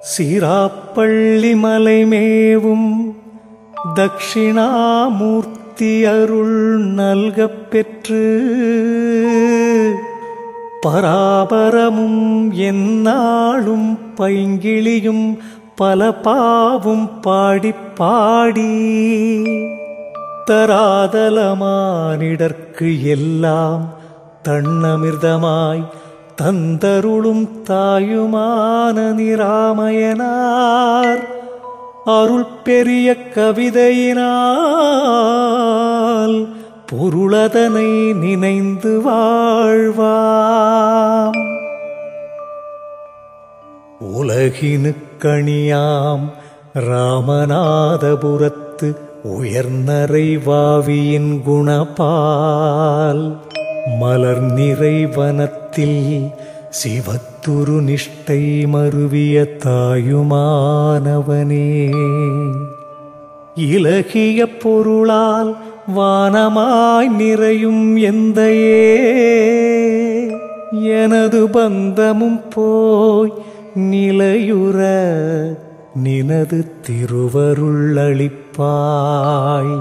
சீராப்பள்ளி மலைமேவும் தட்சிணாமூர்த்தி அருள் நல்கப் பெற்று பராபரமும் எந்நாளும் பைங்கிளியும் பல பாவும் பாடி பாடி தராதலமானிடற்கு எல்லாம் தன்னமிர்தமாய் தந்தருளும் தாயுமான நிராமயனார் அருள் பெரிய கவிதையினால் பொருளதனை நினைந்து வாழ்வாம் உலகினுக்கணியாம் ராமநாதபுரத்து உயர்நரை வாவியின் குணபால் மலர் நிறைவனத்தில் சிவத்துரு நிஷ்டை மருவிய தாயுமானவனே இலகிய பொருளால் வானமாய் நிறையும் எந்தையே எனது பந்தமும் போய் நிலையுற நினது திருவருள் அளிப்பாய்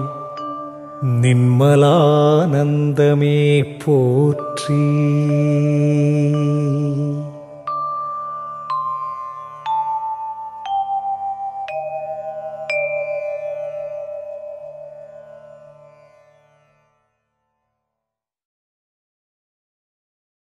நின்மலானந்தமே போற்றி